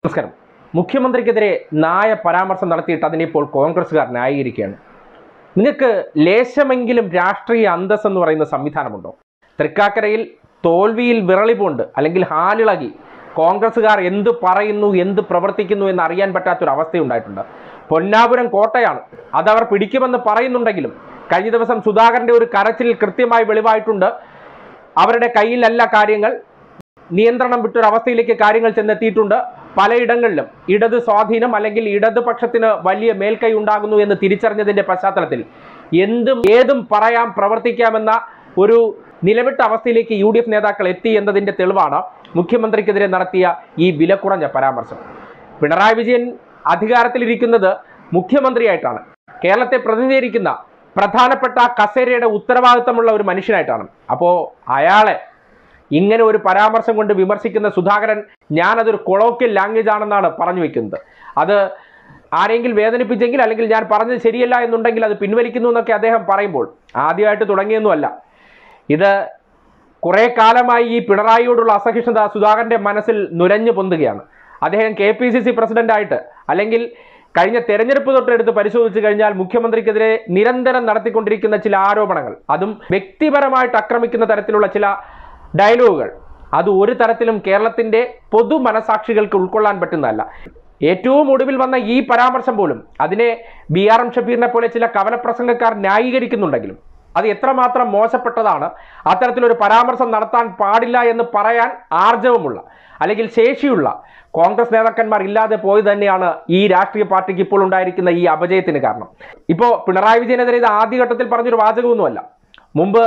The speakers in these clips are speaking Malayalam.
നമസ്കാരം മുഖ്യമന്ത്രിക്കെതിരെ നായ പരാമർശം നടത്തിയിട്ട് അതിനിപ്പോൾ കോൺഗ്രസ്സുകാർ ന്യായീകരിക്കുകയാണ് നിങ്ങൾക്ക് ലേശമെങ്കിലും രാഷ്ട്രീയ അന്തസ് എന്ന് പറയുന്ന സംവിധാനമുണ്ടോ തൃക്കാക്കരയിൽ തോൽവിയിൽ വിറളിപുണ്ട് അല്ലെങ്കിൽ ഹാലിളകി കോൺഗ്രസ്സുകാർ എന്ത് പറയുന്നു എന്ത് പ്രവർത്തിക്കുന്നു എന്ന് അറിയാൻ പറ്റാത്തൊരു അവസ്ഥയുണ്ടായിട്ടുണ്ട് പൊന്നാപുരം കോട്ടയാണ് അതവർ പിടിക്കുമെന്ന് പറയുന്നുണ്ടെങ്കിലും കഴിഞ്ഞ ദിവസം സുധാകരന്റെ ഒരു കരച്ചിൽ കൃത്യമായി വെളിവായിട്ടുണ്ട് അവരുടെ കയ്യിലല്ല കാര്യങ്ങൾ നിയന്ത്രണം വിട്ടൊരവസ്ഥയിലേക്ക് കാര്യങ്ങൾ ചെന്നെത്തിയിട്ടുണ്ട് പലയിടങ്ങളിലും ഇടത് സ്വാധീനം അല്ലെങ്കിൽ ഇടതുപക്ഷത്തിന് വലിയ മേൽക്കൈ ഉണ്ടാകുന്നു എന്ന് തിരിച്ചറിഞ്ഞതിന്റെ പശ്ചാത്തലത്തിൽ എന്തും ഏതും പറയാം പ്രവർത്തിക്കാമെന്ന ഒരു നിലവിട്ട അവസ്ഥയിലേക്ക് യു ഡി എഫ് നേതാക്കൾ എത്തി എന്നതിന്റെ തെളിവാണ് മുഖ്യമന്ത്രിക്കെതിരെ നടത്തിയ ഈ വില കുറഞ്ഞ പരാമർശം പിണറായി വിജയൻ അധികാരത്തിലിരിക്കുന്നത് മുഖ്യമന്ത്രിയായിട്ടാണ് കേരളത്തെ പ്രതിനിധീകരിക്കുന്ന പ്രധാനപ്പെട്ട കസേരയുടെ ഉത്തരവാദിത്തമുള്ള ഒരു മനുഷ്യനായിട്ടാണ് അപ്പോൾ അയാളെ ഇങ്ങനെ ഒരു പരാമർശം കൊണ്ട് വിമർശിക്കുന്ന സുധാകരൻ ഞാനതൊരു കൊളോക്കിയൽ ലാംഗ്വേജ് ആണെന്നാണ് പറഞ്ഞു വെക്കുന്നത് അത് ആരെങ്കിലും വേദനിപ്പിച്ചെങ്കിൽ അല്ലെങ്കിൽ ഞാൻ പറഞ്ഞത് ശരിയല്ല എന്നുണ്ടെങ്കിൽ അത് പിൻവലിക്കുന്നു എന്നൊക്കെ അദ്ദേഹം പറയുമ്പോൾ ആദ്യമായിട്ട് തുടങ്ങിയൊന്നുമല്ല ഇത് കുറെ കാലമായി ഈ പിണറായിയോടുള്ള അസഹിഷ്ണുത സുധാകരന്റെ മനസ്സിൽ നുരഞ്ഞു പൊന്തുകയാണ് അദ്ദേഹം കെ പി സി സി പ്രസിഡന്റായിട്ട് അല്ലെങ്കിൽ കഴിഞ്ഞ തെരഞ്ഞെടുപ്പ് തൊട്ടെടുത്ത് പരിശോധിച്ചു കഴിഞ്ഞാൽ മുഖ്യമന്ത്രിക്കെതിരെ നിരന്തരം നടത്തിക്കൊണ്ടിരിക്കുന്ന ചില ആരോപണങ്ങൾ അതും വ്യക്തിപരമായിട്ട് ആക്രമിക്കുന്ന തരത്തിലുള്ള ചില ഡയലോഗുകൾ അത് ഒരു തരത്തിലും കേരളത്തിന്റെ പൊതു മനസാക്ഷികൾക്ക് ഉൾക്കൊള്ളാൻ പറ്റുന്നതല്ല ഏറ്റവും ഒടുവിൽ വന്ന ഈ പരാമർശം പോലും അതിനെ ബി ആർ എം ഷഫീറിനെ പോലെ ചില കവലപ്രസംഗക്കാർ ന്യായീകരിക്കുന്നുണ്ടെങ്കിലും അത് എത്രമാത്രം മോശപ്പെട്ടതാണ് അത്തരത്തിലൊരു പരാമർശം നടത്താൻ പാടില്ല എന്ന് പറയാൻ ആർജവമുള്ള അല്ലെങ്കിൽ ശേഷിയുള്ള കോൺഗ്രസ് നേതാക്കന്മാർ ഇല്ലാതെ പോയത് തന്നെയാണ് ഈ രാഷ്ട്രീയ പാർട്ടിക്ക് ഇപ്പോൾ ഉണ്ടായിരിക്കുന്ന ഈ അപജയത്തിന് കാരണം ഇപ്പോൾ പിണറായി വിജയനെതിരെ ഇത് ആദ്യഘട്ടത്തിൽ പറഞ്ഞൊരു വാചകമൊന്നുമല്ല മുമ്പ്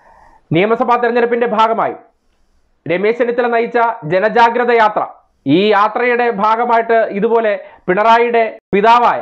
നിയമസഭാ തെരഞ്ഞെടുപ്പിന്റെ ഭാഗമായി രമേശ് ചെന്നിത്തല നയിച്ച ജനജാഗ്രത യാത്ര ഈ യാത്രയുടെ ഭാഗമായിട്ട് ഇതുപോലെ പിണറായിയുടെ പിതാവായ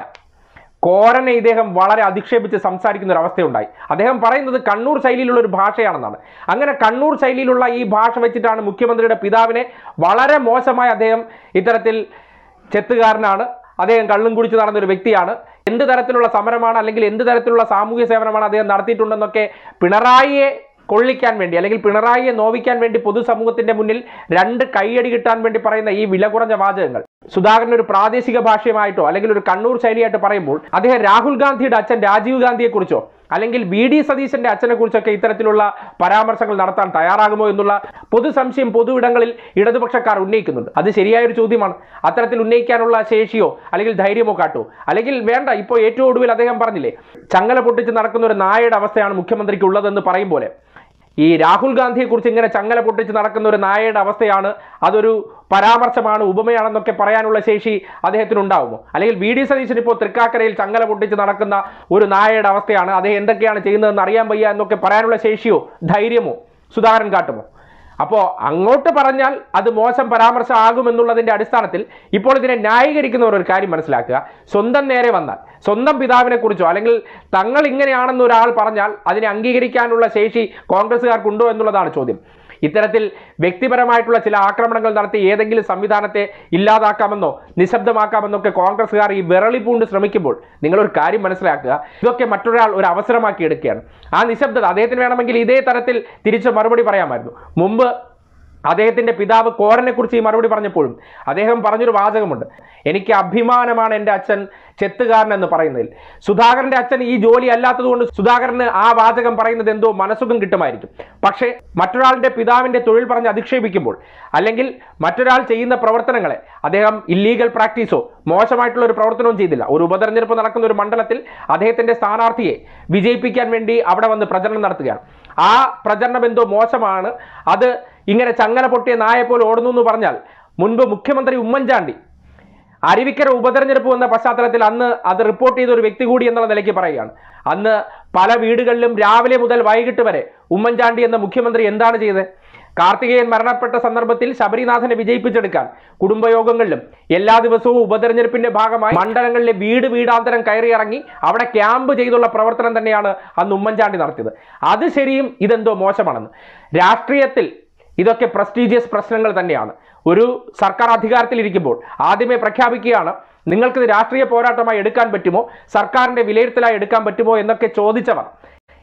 കോരനെ ഇദ്ദേഹം വളരെ അധിക്ഷേപിച്ച് സംസാരിക്കുന്ന ഒരു അവസ്ഥയുണ്ടായി അദ്ദേഹം പറയുന്നത് കണ്ണൂർ ശൈലിയിലുള്ള ഒരു ഭാഷയാണെന്നാണ് അങ്ങനെ കണ്ണൂർ ശൈലിയിലുള്ള ഈ ഭാഷ വെച്ചിട്ടാണ് മുഖ്യമന്ത്രിയുടെ പിതാവിനെ വളരെ മോശമായി അദ്ദേഹം ഇത്തരത്തിൽ ചെത്തുകാരനാണ് അദ്ദേഹം കള്ളും കുടിച്ച് നടന്ന ഒരു വ്യക്തിയാണ് എന്ത് തരത്തിലുള്ള സമരമാണ് അല്ലെങ്കിൽ എന്ത് തരത്തിലുള്ള സാമൂഹ്യ സേവനമാണ് അദ്ദേഹം നടത്തിയിട്ടുണ്ടെന്നൊക്കെ പിണറായിയെ കൊള്ളിക്കാൻ വേണ്ടി അല്ലെങ്കിൽ പിണറായിയെ നോവിക്കാൻ വേണ്ടി പൊതുസമൂഹത്തിന്റെ മുന്നിൽ രണ്ട് കൈയടി കിട്ടാൻ വേണ്ടി പറയുന്ന ഈ വില കുറഞ്ഞ വാചകങ്ങൾ സുധാകരൻ ഒരു പ്രാദേശിക ഭാഷയുമായിട്ടോ അല്ലെങ്കിൽ ഒരു കണ്ണൂർ ശൈലിയായിട്ട് പറയുമ്പോൾ അദ്ദേഹം രാഹുൽ ഗാന്ധിയുടെ അച്ഛൻ രാജീവ് ഗാന്ധിയെ കുറിച്ചോ അല്ലെങ്കിൽ വി ഡി സതീശന്റെ അച്ഛനെ കുറിച്ചൊക്കെ ഇത്തരത്തിലുള്ള പരാമർശങ്ങൾ നടത്താൻ തയ്യാറാകുമോ എന്നുള്ള പൊതു സംശയം പൊതുവിടങ്ങളിൽ ഇടതുപക്ഷക്കാർ ഉന്നയിക്കുന്നുണ്ട് അത് ശരിയായ ഒരു ചോദ്യമാണ് അത്തരത്തിൽ ഉന്നയിക്കാനുള്ള ശേഷിയോ അല്ലെങ്കിൽ ധൈര്യമോ കാട്ടോ അല്ലെങ്കിൽ വേണ്ട ഇപ്പോൾ ഏറ്റവും ഒടുവിൽ അദ്ദേഹം പറഞ്ഞില്ലേ ചങ്ങല പൊട്ടിച്ച് നടക്കുന്ന ഒരു നായയുടെ അവസ്ഥയാണ് മുഖ്യമന്ത്രിക്ക് ഉള്ളതെന്ന് പറയും പോലെ ഈ രാഹുൽ ഗാന്ധിയെ കുറിച്ച് ഇങ്ങനെ ചങ്ങല പൊട്ടിച്ച് നടക്കുന്ന ഒരു നായയുടെ അവസ്ഥയാണ് അതൊരു പരാമർശമാണ് ഉപമയാണെന്നൊക്കെ പറയാനുള്ള ശേഷി അദ്ദേഹത്തിന് ഉണ്ടാവുമോ അല്ലെങ്കിൽ വി ഡി സതീശൻ ഇപ്പോൾ തൃക്കാക്കരയിൽ ചങ്ങല പൊട്ടിച്ച് നടക്കുന്ന ഒരു നായയുടെ അവസ്ഥയാണ് അദ്ദേഹം എന്തൊക്കെയാണ് ചെയ്യുന്നതെന്ന് അറിയാൻ വയ്യ എന്നൊക്കെ പറയാനുള്ള ശേഷിയോ ധൈര്യമോ സുധാകരൻ കാട്ടുമോ അപ്പോൾ അങ്ങോട്ട് പറഞ്ഞാൽ അത് മോശം പരാമർശമാകുമെന്നുള്ളതിന്റെ അടിസ്ഥാനത്തിൽ ഇപ്പോൾ ഇതിനെ ന്യായീകരിക്കുന്നവർ ഒരു കാര്യം മനസ്സിലാക്കുക സ്വന്തം നേരെ വന്നാൽ സ്വന്തം പിതാവിനെ കുറിച്ചോ അല്ലെങ്കിൽ തങ്ങൾ ഇങ്ങനെയാണെന്ന് ഒരാൾ പറഞ്ഞാൽ അതിനെ അംഗീകരിക്കാനുള്ള ശേഷി കോൺഗ്രസ്സുകാർക്കുണ്ടോ എന്നുള്ളതാണ് ചോദ്യം ഇത്തരത്തിൽ വ്യക്തിപരമായിട്ടുള്ള ചില ആക്രമണങ്ങൾ നടത്തി ഏതെങ്കിലും സംവിധാനത്തെ ഇല്ലാതാക്കാമെന്നോ നിശബ്ദമാക്കാമെന്നൊക്കെ കോൺഗ്രസ്സുകാർ ഈ വിറളി പൂണ്ട് ശ്രമിക്കുമ്പോൾ നിങ്ങളൊരു കാര്യം മനസ്സിലാക്കുക ഇതൊക്കെ മറ്റൊരാൾ ഒരു അവസരമാക്കി എടുക്കുകയാണ് ആ നിശബ്ദത അദ്ദേഹത്തിന് വേണമെങ്കിൽ ഇതേ തരത്തിൽ തിരിച്ച് മറുപടി പറയാമായിരുന്നു മുമ്പ് അദ്ദേഹത്തിന്റെ പിതാവ് കോരനെ കുറിച്ച് ഈ മറുപടി പറഞ്ഞപ്പോഴും അദ്ദേഹം പറഞ്ഞൊരു വാചകമുണ്ട് എനിക്ക് അഭിമാനമാണ് എൻ്റെ അച്ഛൻ ചെത്തുകാരൻ എന്ന് പറയുന്നതിൽ സുധാകരന്റെ അച്ഛൻ ഈ ജോലി അല്ലാത്തതുകൊണ്ട് സുധാകരന് ആ വാചകം പറയുന്നത് എന്തോ മനസ്സുഖം കിട്ടുമായിരിക്കും പക്ഷേ മറ്റൊരാളുടെ പിതാവിന്റെ തൊഴിൽ പറഞ്ഞ് അധിക്ഷേപിക്കുമ്പോൾ അല്ലെങ്കിൽ മറ്റൊരാൾ ചെയ്യുന്ന പ്രവർത്തനങ്ങളെ അദ്ദേഹം ഇല്ലീഗൽ പ്രാക്ടീസോ മോശമായിട്ടുള്ള ഒരു പ്രവർത്തനവും ചെയ്തില്ല ഒരു ഉപതെരഞ്ഞെടുപ്പ് നടക്കുന്ന ഒരു മണ്ഡലത്തിൽ അദ്ദേഹത്തിന്റെ സ്ഥാനാർത്ഥിയെ വിജയിപ്പിക്കാൻ വേണ്ടി അവിടെ വന്ന് പ്രചരണം നടത്തുകയാണ് ആ പ്രചരണം എന്തോ മോശമാണ് അത് ഇങ്ങനെ ചങ്ങല പൊട്ടിയ നായെ പോലെ ഓടുന്നു എന്ന് പറഞ്ഞാൽ മുൻപ് മുഖ്യമന്ത്രി ഉമ്മൻചാണ്ടി അരുവിക്കര ഉപതെരഞ്ഞെടുപ്പ് വന്ന പശ്ചാത്തലത്തിൽ അന്ന് അത് റിപ്പോർട്ട് ചെയ്ത ഒരു വ്യക്തി കൂടി എന്നുള്ള നിലയ്ക്ക് പറയുകയാണ് അന്ന് പല വീടുകളിലും രാവിലെ മുതൽ വൈകിട്ട് വരെ ഉമ്മൻചാണ്ടി എന്ന മുഖ്യമന്ത്രി എന്താണ് ചെയ്തത് കാർത്തികേയൻ മരണപ്പെട്ട സന്ദർഭത്തിൽ ശബരിനാഥനെ വിജയിപ്പിച്ചെടുക്കാൻ കുടുംബയോഗങ്ങളിലും എല്ലാ ദിവസവും ഉപതെരഞ്ഞെടുപ്പിന്റെ ഭാഗമായി മണ്ഡലങ്ങളിലെ വീട് വീടാന്തരം കയറിയിറങ്ങി അവിടെ ക്യാമ്പ് ചെയ്തുള്ള പ്രവർത്തനം തന്നെയാണ് അന്ന് ഉമ്മൻചാണ്ടി നടത്തിയത് അത് ശരിയും ഇതെന്തോ മോശമാണെന്ന് രാഷ്ട്രീയത്തിൽ ഇതൊക്കെ പ്രസ്റ്റീജിയസ് പ്രശ്നങ്ങൾ തന്നെയാണ് ഒരു സർക്കാർ അധികാരത്തിലിരിക്കുമ്പോൾ ആദ്യമേ പ്രഖ്യാപിക്കുകയാണ് നിങ്ങൾക്കിത് രാഷ്ട്രീയ പോരാട്ടമായി എടുക്കാൻ പറ്റുമോ സർക്കാരിന്റെ വിലയിരുത്തലായി എടുക്കാൻ പറ്റുമോ എന്നൊക്കെ ചോദിച്ചവർ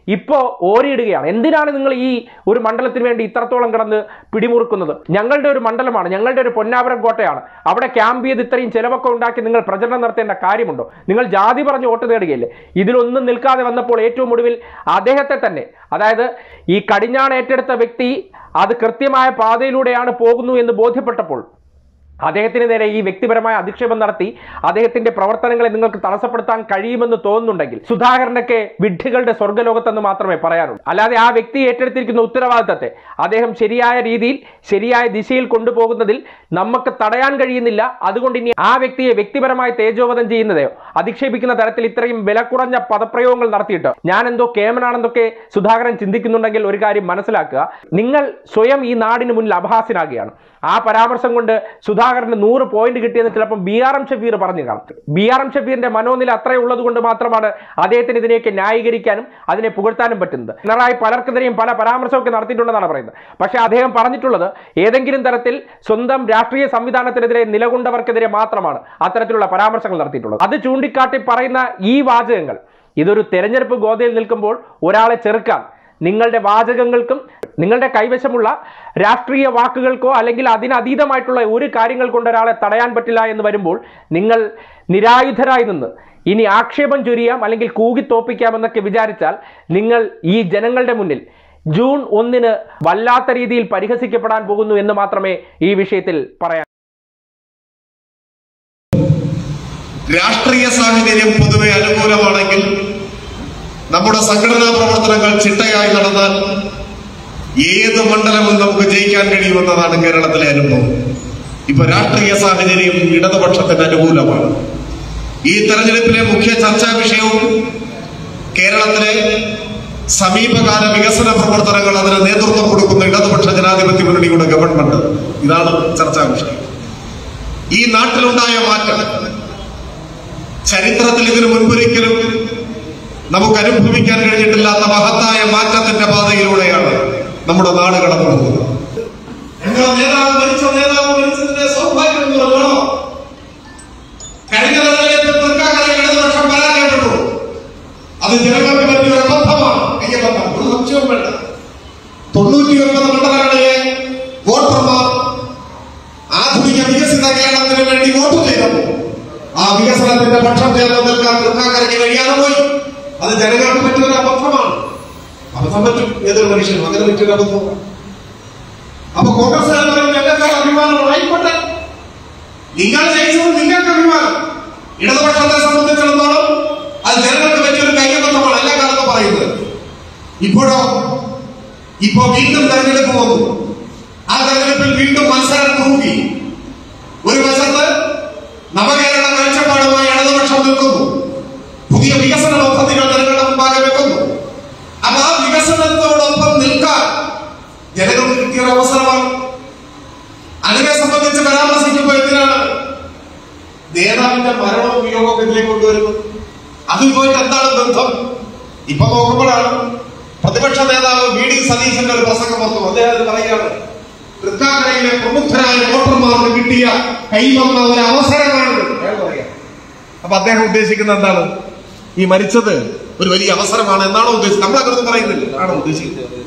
ഇപ്പോൾ ഓരിയിടുകയാണ് എന്തിനാണ് നിങ്ങൾ ഈ ഒരു മണ്ഡലത്തിന് വേണ്ടി ഇത്രത്തോളം കിടന്ന് പിടിമുറുക്കുന്നത് ഞങ്ങളുടെ ഒരു മണ്ഡലമാണ് ഞങ്ങളുടെ ഒരു പൊന്നാപുരം കോട്ടയാണ് അവിടെ ക്യാമ്പ് ചെയ്ത് ഇത്രയും ചിലവൊക്കെ ഉണ്ടാക്കി നിങ്ങൾ പ്രചരണം നടത്തേണ്ട കാര്യമുണ്ടോ നിങ്ങൾ ജാതി പറഞ്ഞ് വോട്ട് നേടുകയില്ലേ ഇതിലൊന്നും നിൽക്കാതെ വന്നപ്പോൾ ഏറ്റവും ഒടുവിൽ അദ്ദേഹത്തെ തന്നെ അതായത് ഈ കടിഞ്ഞാൺ ഏറ്റെടുത്ത വ്യക്തി അത് കൃത്യമായ പാതയിലൂടെയാണ് പോകുന്നു എന്ന് ബോധ്യപ്പെട്ടപ്പോൾ അദ്ദേഹത്തിന് നേരെ ഈ വ്യക്തിപരമായ അധിക്ഷേപം നടത്തി അദ്ദേഹത്തിന്റെ പ്രവർത്തനങ്ങളെ നിങ്ങൾക്ക് തടസ്സപ്പെടുത്താൻ കഴിയുമെന്ന് തോന്നുന്നുണ്ടെങ്കിൽ സുധാകരനൊക്കെ വിഡ്ഢികളുടെ സ്വർഗ്ഗലോകത്തെന്ന് മാത്രമേ പറയാനുള്ളൂ അല്ലാതെ ആ വ്യക്തി ഏറ്റെടുത്തിരിക്കുന്ന ഉത്തരവാദിത്തത്തെ അദ്ദേഹം ശരിയായ രീതിയിൽ ശരിയായ ദിശയിൽ കൊണ്ടുപോകുന്നതിൽ നമുക്ക് തടയാൻ കഴിയുന്നില്ല അതുകൊണ്ട് ഇനി ആ വ്യക്തിയെ വ്യക്തിപരമായി തേജോവധം ചെയ്യുന്നതയോ അധിക്ഷേപിക്കുന്ന തരത്തിൽ ഇത്രയും വില കുറഞ്ഞ പദപ്രയോഗങ്ങൾ നടത്തിയിട്ട് ഞാൻ എന്തോ കേമനാണെന്നൊക്കെ സുധാകരൻ ചിന്തിക്കുന്നുണ്ടെങ്കിൽ ഒരു കാര്യം മനസ്സിലാക്കുക നിങ്ങൾ സ്വയം ഈ നാടിന് മുന്നിൽ അപഹാസ്യനാകുകയാണ് ആ പരാമർശം കൊണ്ട് സുധാകരന് നൂറ് പോയിന്റ് കിട്ടിയെന്ന് ചിലപ്പോൾ ബി ആർ എം ഷഫീർ പറഞ്ഞു കാണും ബി ആർ എം ഷഫീറിന്റെ മനോനില അത്രയും ഉള്ളത് കൊണ്ട് മാത്രമാണ് അദ്ദേഹത്തിന് ഇതിനെയൊക്കെ ന്യായീകരിക്കാനും അതിനെ പുകഴ്ത്താനും പറ്റുന്നത് പിണറായി പലർക്കെതിരെയും പല പരാമർശമൊക്കെ നടത്തിയിട്ടുണ്ടെന്നാണ് പറയുന്നത് പക്ഷേ അദ്ദേഹം പറഞ്ഞിട്ടുള്ളത് ഏതെങ്കിലും തരത്തിൽ സ്വന്തം രാഷ്ട്രീയ സംവിധാനത്തിനെതിരെ നിലകൊണ്ടവർക്കെതിരെ മാത്രമാണ് അത്തരത്തിലുള്ള പരാമർശങ്ങൾ നടത്തിയിട്ടുള്ളത് അത് ചൂണ്ടിക്കാട്ടി പറയുന്ന ഈ വാചകങ്ങൾ ഇതൊരു തെരഞ്ഞെടുപ്പ് ഗോതയിൽ നിൽക്കുമ്പോൾ ഒരാളെ ചെറുക്കാൻ നിങ്ങളുടെ വാചകങ്ങൾക്കും നിങ്ങളുടെ കൈവശമുള്ള രാഷ്ട്രീയ വാക്കുകൾക്കോ അല്ലെങ്കിൽ അതിനതീതമായിട്ടുള്ള ഒരു കാര്യങ്ങൾ കൊണ്ട് ഒരാളെ തടയാൻ പറ്റില്ല എന്ന് വരുമ്പോൾ നിങ്ങൾ നിരായുധരായി നിന്ന് ഇനി ആക്ഷേപം ചൊരിയാം അല്ലെങ്കിൽ കൂകി തോപ്പിക്കാമെന്നൊക്കെ വിചാരിച്ചാൽ നിങ്ങൾ ഈ ജനങ്ങളുടെ മുന്നിൽ ജൂൺ ഒന്നിന് വല്ലാത്ത രീതിയിൽ പരിഹസിക്കപ്പെടാൻ പോകുന്നു എന്ന് മാത്രമേ ഈ വിഷയത്തിൽ പറയാൻ രാഷ്ട്രീയ സാഹചര്യം പൊതുവെ അനുകൂലമാണെങ്കിൽ നമ്മുടെ സംഘടനാ പ്രവർത്തനങ്ങൾ ചിട്ടയായി നടന്നാൽ ഏത് മണ്ഡലവും നമുക്ക് ജയിക്കാൻ കഴിയുമെന്നതാണ് കേരളത്തിലെ അനുഭവം ഇപ്പൊ രാഷ്ട്രീയ സാഹചര്യം ഇടതുപക്ഷത്തിന് അനുകൂലമാണ് ഈ തെരഞ്ഞെടുപ്പിലെ മുഖ്യ ചർച്ചാ വിഷയവും കേരളത്തിലെ സമീപകാല വികസന പ്രവർത്തനങ്ങൾ അതിന് നേതൃത്വം കൊടുക്കുന്ന ഇടതുപക്ഷ ജനാധിപത്യ മുന്നണിയുടെ ഗവൺമെന്റ് ഇതാണ് ചർച്ചാ വിഷയം ഈ നാട്ടിലുണ്ടായ മാറ്റം ചരിത്രത്തിൽ ഇതിനു മുൻപൊരിക്കലും നമുക്ക് അനുഭവിക്കാൻ കഴിഞ്ഞിട്ടില്ലാത്ത മഹത്തായ മാറ്റത്തിന്റെ പാതയിലൂടെയാണ് നമ്മുടെ നാട് കടന്നു പോകുന്നത് നിങ്ങളുടെ നേതാവ് മരിച്ച നേതാവ് മരിച്ചതിന്റെ സൗഭാഗ്യം എന്ന് പറഞ്ഞോ കഴിഞ്ഞ തെരഞ്ഞെടുപ്പിൽ തൃക്കാക്കരയിൽ ഇടതുപക്ഷം പരാജയപ്പെട്ടു അത് ജനങ്ങൾക്ക് പറ്റിയ ഒരു അബദ്ധമാണ് കയ്യബദ്ധം ഒരു സംശയവും വേണ്ട തൊണ്ണൂറ്റി ഒൻപത് മണ്ഡലങ്ങളിലെ വോട്ടർമാർ ആധുനിക വികസിത കേരളത്തിന് വേണ്ടി വോട്ട് ചെയ്തപ്പോൾ ആ വികസനത്തിന്റെ പക്ഷം ചേർന്ന് നിൽക്കാൻ തൃക്കാക്കരയ്ക്ക് കഴിയാതെ പോയി അത് ജനങ്ങൾക്ക് പറ്റിയൊരു അബദ്ധമാണ് അബദ്ധം പറ്റും ഏതൊരു മനുഷ്യനും അങ്ങനെ പറ്റിയൊരു അബദ്ധമാണ് അപ്പൊ കോൺഗ്രസ് പറയുന്നത് ഞങ്ങൾക്ക് അഭിമാനം ആയിക്കോട്ടെ നിങ്ങൾ ജയിച്ചത് നിങ്ങൾക്ക് അഭിമാനം ഇടതുപക്ഷത്തെ സംബന്ധിച്ചിടത്തോളം അത് ജനങ്ങൾക്ക് പറ്റിയൊരു കൈയബദ്ധമാണ് എല്ലാ കാലത്തും പറയുന്നത് ഇപ്പോഴോ ഇപ്പോ വീണ്ടും തെരഞ്ഞെടുപ്പ് വന്നു ആ തെരഞ്ഞെടുപ്പിൽ വീണ്ടും മത്സരം തൂക്കി ഒരു വശത്ത് നവകേരള കാഴ്ചപ്പാടുമായി ഇടതുപക്ഷം നിൽക്കുന്നു പുതിയ വികസന പദ്ധതികൾ ജനങ്ങളുടെ മുമ്പാകെ വെക്കുന്നു അപ്പൊ ആ വികസനത്തോടൊപ്പം നിൽക്കാൻ ജനങ്ങൾക്ക് കിട്ടിയ ഒരു അവസരമാണ് അതിനെ സംബന്ധിച്ച് പരാമർശിക്കുമ്പോൾ എന്തിനാണ് നേതാവിന്റെ മരണവും വിയോഗവും ഇതിലേക്ക് കൊണ്ടുവരുന്നത് അതുമായിട്ട് എന്താണ് ബന്ധം ഇപ്പൊ നോക്കുമ്പോഴാണ് പ്രതിപക്ഷ നേതാവ് വി ഡി സതീശന്റെ ഒരു പ്രസംഗം വന്നു അദ്ദേഹം അത് പറയുകയാണ് തൃക്കാക്കരയിലെ പ്രമുഖരായ വോട്ടർമാർക്ക് കിട്ടിയ കൈവന്ന ഒരു അവസരമാണ് അയാൾ പറയാ അപ്പൊ അദ്ദേഹം ഉദ്ദേശിക്കുന്നത് എന്താണ് ഈ മരിച്ചത് ഒരു വലിയ അവസരമാണ് എന്നാണോ ഉദ്ദേശിച്ചത് നമ്മളങ്ങനെ പറയുന്നില്ല ആണോ ഉദ്ദേശിക്കുന്നത്